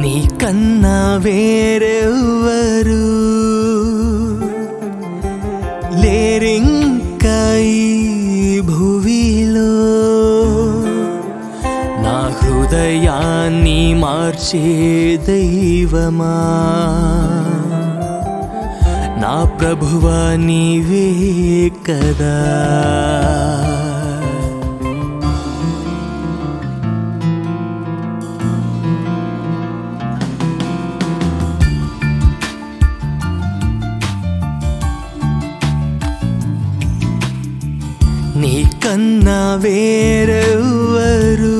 నీ కన్నా వేరెవ్వరు లేరింకా ఈ భువిలో నా హృదయాన్ని మార్చే దైవమా నా ప్రభువా నీవే కదా నీ కన్నా వేరెవ్వరు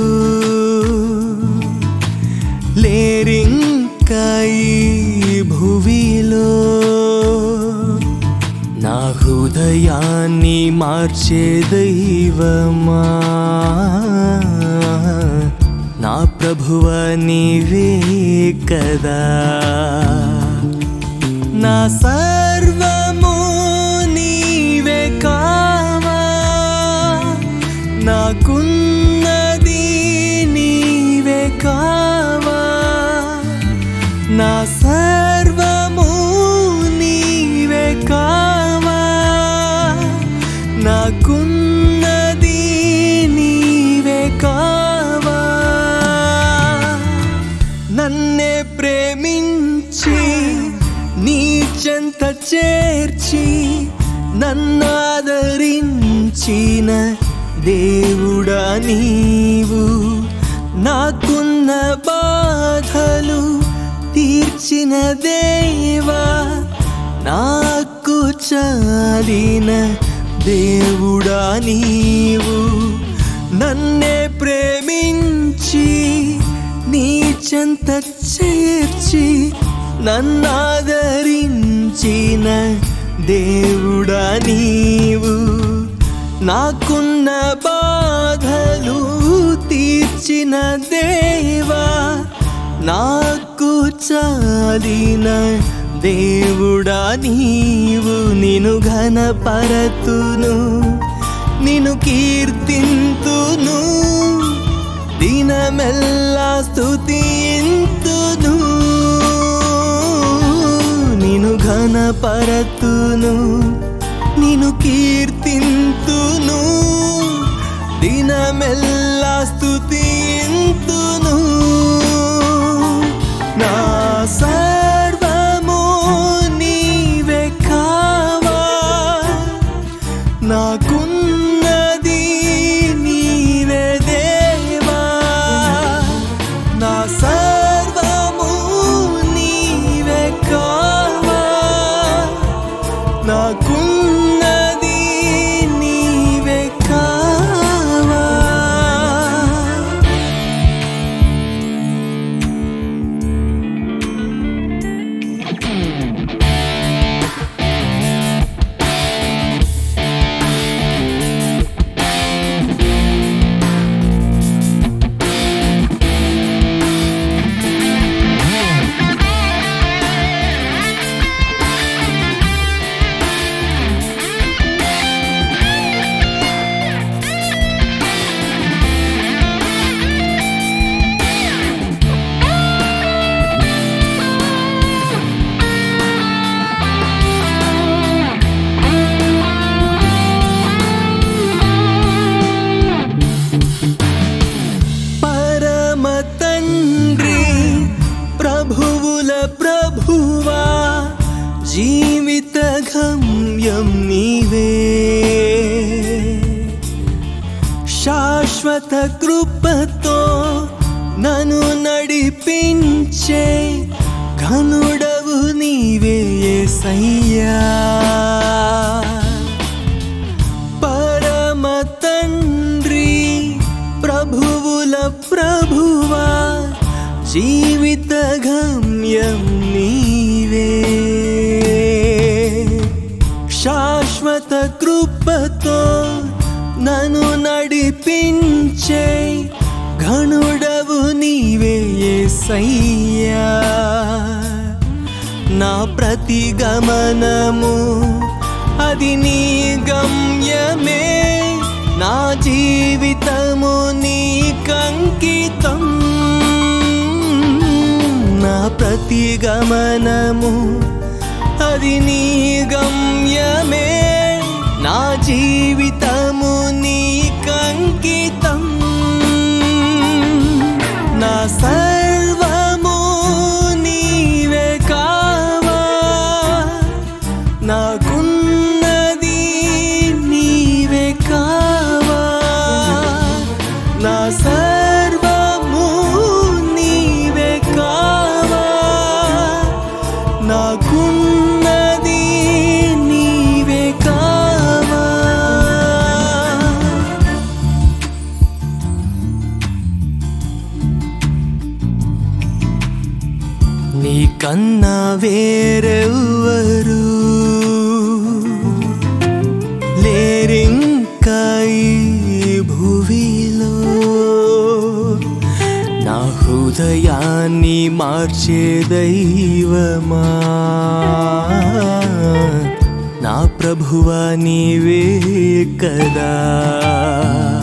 లేరింకా ఈ భువిలో నా హృదయాన్ని మార్చే దైవమా నా ప్రభువ నీవే కదా నా సర్వము నీవే కావా నాకున్నది నీవే కావా నా సర్వము నీవే కావా నాకున్నది నీవే కావా నన్నే ప్రేమించి నీ చెంత చేర్చి నన్నాదరించిన దేవుడా నీవు నాకున్న బాధలు తీర్చిన దేవా నాకు చాలిన దేవుడా నీవు నన్నే ప్రేమించి నీ చెంత చేర్చి నన్నాదరించిన దేవుడా నీవు నాకున్న బాధలు తీర్చిన దేవా నాకు చాలిన దేవుడా నీవు నిను ఘనపరతును నిను కీర్తింతును దినమెల్లా స్తుతింతును నిను ఘనపరతును నిను కీర్తింతును దినమెల్లా స్తుతింతును నా సర్వము నీవే కావా నాకున్నది నీవే దేవా నా సర్వము నీవే కావా నాకున్నది నీవే కావా పరమ తండ్రి ప్రభువుల ప్రభువా జీవిత గమ్యం నీవే శాశ్వత కృపతో నన్ను నడిపించే ఘనుడవు నీవే సయ్యా పరమ తండ్రి ప్రభువుల ప్రభువా జీవిత గమ్యం నీవే శాశ్వత కృపతో నన్ను నడిపించే ఘనుడవు నీవే సయ్యా నా ప్రతి గమనము అది నీ గమ్యమే నా జీవితము నీ కంకితం ప్రతి గమనము అది నీ గమ్యమే నా జీవితము నీ కంకితం నా సర్వము నీవే కావా నాకున్నది నీవే కావా నా సర్వము నీవే కావా నాకున్నది నీవే కావా నీ కన్నా వేరెవ్వరు లేరింకా ఈ భువిలో నా హృదయాన్ని మార్చే దైవమా నా ప్రభువా నీవే కదా